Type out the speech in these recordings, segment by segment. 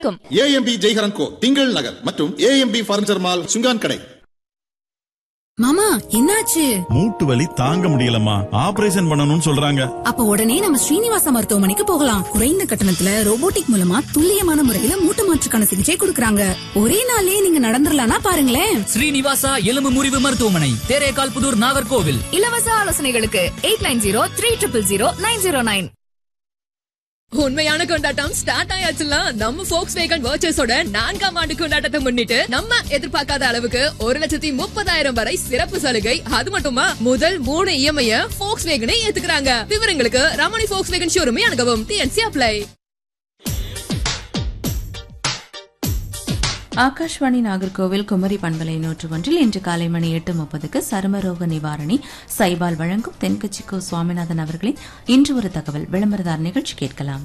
AMP Jaiharan கோ திங்கள் நகர் மற்றும் AMP furniture mall சுங்கான் கடை மாமா என்னாச்சு மூட்டு வலி தாங்க முடியலம்மா ஆபரேஷன் பண்ணணும்னு சொல்றாங்க அப்ப உடனே நம்ம ஸ்ரீனிவாச மருத்துவமனைக்கு போகலாம் குறைந்த கட்டணத்துல ரோபோட்டிக் மூலமா துல்லியமான முறையில மூட்டு மாற்றுக்கான சிகிச்சை கொடுக்கறாங்க ஒரே நாள்லயே நீங்க நடந்துடலாம்னா பாருங்களேன் ஸ்ரீனிவாசா எலும்பு முறிவு மருத்துவமனை தேரேகால் புதூர் நாகர்கோவில் இலவச ஆலோசனைகளுக்கு eight nine zero three triple zero nine zero nine உண்மையான கொண்டாட்டம் ஸ்டார்ட் ஆயாச்சுல நம்ம ஃபோக்ஸ் வேகன் வர்ச்சஸோட நான்காம் ஆண்டு கொண்டாட்டத்தை முன்னிட்டு நம்ம எதிர்பார்க்காத அளவுக்கு ஒரு லட்சத்தி முப்பதாயிரம் வரை சிறப்பு சலுகை அது மட்டுமா முதல் மூணு இஎம்ஐ ஃபோக்ஸ் வேகனை ஏத்துக்கிறாங்க விவரங்களுக்கு ரமணி ஃபோக்ஸ் வேகன் ஷோரூமே அணுகவும் டிஎன்சி அப்ளை ஆகாஷ்வாணி நாகர்கோவில் குமரி பண்பலை நூற்று ஒன்றில் இன்று காலை மணி எட்டு முப்பதுக்கு சருமரோக நிவாரணி சைபால் வழங்கும் தென்கட்சிக்கோ சுவாமிநாதன் அவர்களின் இன்று ஒரு தகவல் விளம்பரதார் நிகழ்ச்சி கேட்கலாம்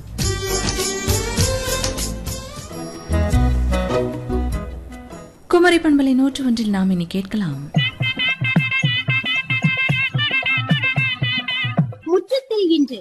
குமரி பண்பலை நூற்று ஒன்றில் நாம் இனி கேட்கலாம் முற்றத்தில் இன்று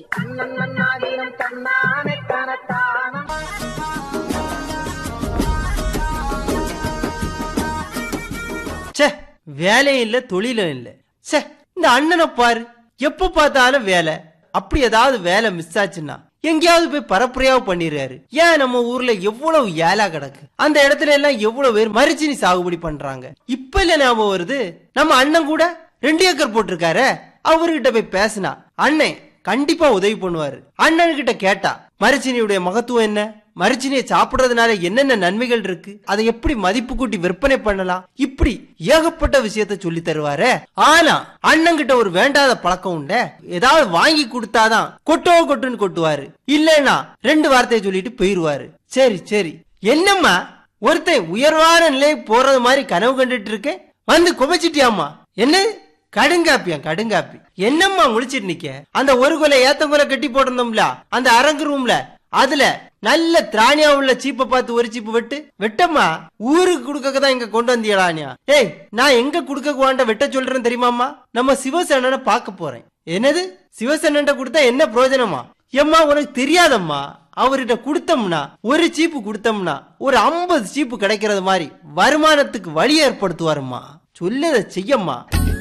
ச்சே வேலையும் இல்ல தொழிலும் இல்ல ச்சே இந்த அண்ணனை பாரு எப்ப பார்த்தாலும் வேலை அப்படி ஏதாவது வேலை மிஸ் ஆச்சுன்னா எங்கேயாவது போய் பரப்புரையாவு பண்ணிடுறாரு ஏன் நம்ம ஊர்ல எவ்வளவு ஏலா கிடக்கு அந்த இடத்துல எல்லாம் எவ்வளவு பேர் மரிச்சினி சாகுபடி பண்றாங்க இப்ப இல்ல ஞாபகம் வருது நம்ம அண்ணன் கூட ரெண்டு ஏக்கர் போட்டிருக்காரு அவர்கிட்ட போய் பேசினா அண்ணன் கண்டிப்பா உதவி பண்ணுவாரு அண்ணன் கிட்ட கேட்டா மரிச்சினியுடைய மகத்துவம் என்ன மரிச்சினியை சாப்பிடுறதுனால என்னென்ன நன்மைகள் இருக்கு அதை எப்படி மதிப்பு கூட்டி விற்பனை பண்ணலாம் இப்படி ஏகப்பட்ட விஷயத்த சொல்லி தருவாரு ஆனா அண்ணன் கிட்ட ஒரு வேண்டாத பழக்கம் உண்ட ஏதாவது வாங்கி கொடுத்தாதான் கொட்டோ கொட்டுன்னு கொட்டுவாரு இல்லைன்னா ரெண்டு வார்த்தையை சொல்லிட்டு போயிருவாரு சரி சரி என்னம்மா ஒருத்தன் உயர்வான நிலைக்கு போறது மாதிரி கனவு கண்டுட்டு இருக்கேன் வந்து குமைச்சிட்டியாம்மா என்ன கடுங்காப்பியா கடுங்காப்பி என்னம்மா முழிச்சிட்டு நிக்க அந்த ஒரு கொலை ஏத்தங்கொலை கட்டி போட்டிருந்தோம்ல அந்த அரங்கு ரூம்ல அதுல நல்ல திராணியா உள்ள சீப்பை பார்த்து ஒரு சீப்பு வெட்டு வெட்டம்மா ஊருக்கு குடுக்க தான் இங்க கொண்டு வந்தியலானியா ஏய் நான் எங்க குடுக்க வாண்ட வெட்ட சொல்றேன் தெரியுமாம்மா நம்ம சிவசேனனை பார்க்க போறேன் என்னது சிவசேனன் கொடுத்தா என்ன பிரயோஜனமா எம்மா உனக்கு தெரியாதம்மா அவர்கிட்ட கொடுத்தோம்னா ஒரு சீப்பு கொடுத்தோம்னா ஒரு ஐம்பது சீப்பு கிடைக்கிறது மாதிரி வருமானத்துக்கு வழி ஏற்படுத்துவாருமா சொல்லத செய்யம்மா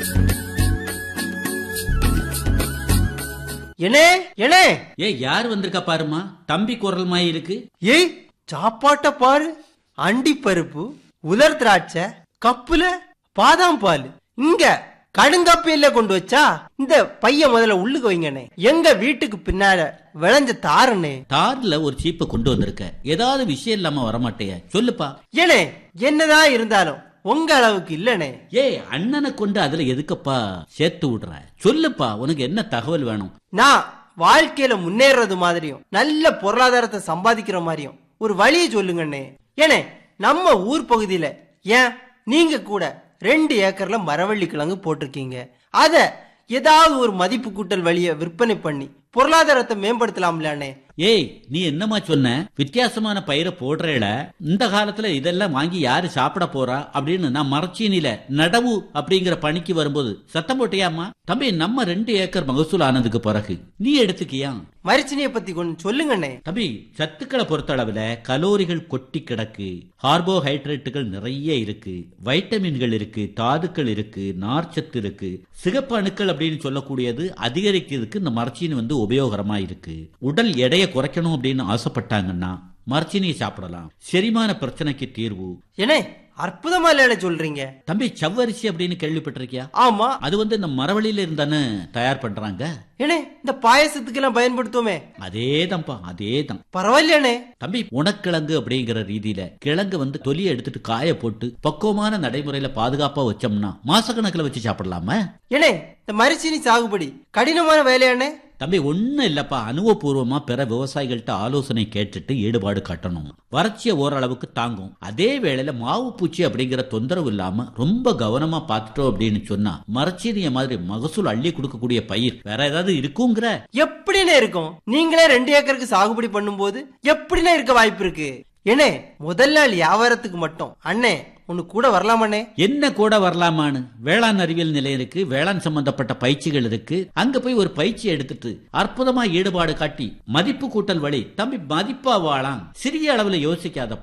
என்னே என்னே ஏய் யார் வந்திருக்கா பாருமா தம்பி குரல் மாதிரி இருக்கு ஏய் சாப்பாட்ட பாரு அண்டி பருப்பு உலர் திராட்சை கப்புல பாதாம் பால் இங்க கடுங்கப்பையில கொண்டு வச்சா இந்த பைய முதல்ல உள்ளுக்கு வைங்கண்ணே எங்க வீட்டுக்கு பின்னால விளைஞ்ச தாருண்ணே தார்ல ஒரு சீப்பை கொண்டு வந்திருக்க ஏதாவது விஷயம் இல்லாம வரமாட்டேய சொல்லுப்பா ஏனே என்னதான் இருந்தாலும் உங்க அளவுக்கு இல்லனே ஏய் அண்ணனை கொண்டு அதுல எதுக்கப்பா சேர்த்து விடுற சொல்லுப்பா உனக்கு என்ன தகவல் வேணும் நான் வாழ்க்கையில முன்னேறது மாதிரியும் நல்ல பொருளாதாரத்தை சம்பாதிக்கிற மாதிரியும் ஒரு வழியை சொல்லுங்கண்ணே ஏனே நம்ம ஊர் பகுதியில ஏன் நீங்க கூட ரெண்டு ஏக்கர்ல மரவள்ளி கிழங்கு போட்டிருக்கீங்க அத ஏதாவது ஒரு மதிப்பு கூட்டல் வழியை விற்பனை பண்ணி பொருளாதாரத்தை மேம்படுத்தலாம்லானே ஏய் நீ என்னமா சொன்ன வித்தியாசமான பயிரை போடுறேல இந்த காலத்துல இதெல்லாம் வாங்கி யாரு சாப்பிட போறா அப்படின்னு நான் மரச்சீனில நடவு அப்படிங்கிற பணிக்கு வரும்போது சத்தம் போட்டியாமா தம்பி நம்ம ரெண்டு ஏக்கர் மகசூல் ஆனதுக்கு பிறகு நீ எடுத்துக்கியா மரிச்சினிய பத்தி கொஞ்சம் சொல்லுங்கண்ணே தம்பி சத்துக்களை பொறுத்தளவுல கலோரிகள் கொட்டி கிடக்கு கார்போஹைட்ரேட்டுகள் நிறைய இருக்கு வைட்டமின்கள் இருக்கு தாதுக்கள் இருக்கு நார்ச்சத்து இருக்கு சிகப்பு அணுக்கள் அப்படின்னு சொல்லக்கூடியது அதிகரிக்கிறதுக்கு இந்த மரச்சீனி வந்து உபயோகரமா இருக்கு உடல் எடையை குறைக்கணும் அப்படின்னு ஆசைப்பட்டாங்கன்னா மரச்சீனியை சாப்பிடலாம் செரிமான பிரச்சனைக்கு தீர்வு ஏனே அற்புதமா இல்ல சொல்றீங்க தம்பி சவ்வரிசி அப்படின்னு கேள்விப்பட்டிருக்கியா ஆமா அது வந்து இந்த மரவழியில இருந்தானே தயார் பண்றாங்க ஏனே இந்த பாயசத்துக்கு எல்லாம் பயன்படுத்துவோமே அதேதான்ப்பா அதேதான் பரவாயில்லையானே தம்பி உணக்கிழங்கு அப்படிங்கிற ரீதியில கிழங்கு வந்து தொலியை எடுத்துட்டு காய போட்டு பக்குவமான நடைமுறையில பாதுகாப்பா வச்சோம்னா மாசக்கணக்கில் வச்சு சாப்பிடலாமா ஏனே இந்த மரிச்சினி சாகுபடி கடினமான வேலையானே தம்பி ஒண்ணும் இல்லப்பா அனுபவபூர்வமா பிற விவசாயிகள்கிட்ட ஆலோசனை கேட்டுட்டு ஈடுபாடு காட்டணும் வறட்சியை ஓரளவுக்கு தாங்கும் அதே வேளையில மாவு பூச்சி அப்படிங்கிற தொந்தரவு இல்லாம ரொம்ப கவனமா பார்த்துட்டோம் அப்படின்னு சொன்னா மரச்சீனிய மாதிரி மகசூல் அள்ளி கொடுக்கக்கூடிய பயிர் வேற ஏதாவது இருக்குங்கிற எப்படின்னு இருக்கும் நீங்களே ரெண்டு ஏக்கருக்கு சாகுபடி பண்ணும்போது எப்படின்னு இருக்க வாய்ப்பு இருக்கு ஏனே முதல் நாள் வியாபாரத்துக்கு மட்டும் அண்ணே உன்னு கூட வரலாமாண்ணே என்ன கூட வரலாமான்னு வேளாண் அறிவியல் நிலையம் இருக்கு வேளாண் சம்பந்தப்பட்ட பயிற்சிகள் இருக்கு அங்க போய் ஒரு பயிற்சி எடுத்துட்டு அற்புதமா ஈடுபாடு காட்டி மதிப்பு கூட்டல் வழி தம்பி மதிப்பா வாழாம் சிறிய அளவுல யோசிக்காத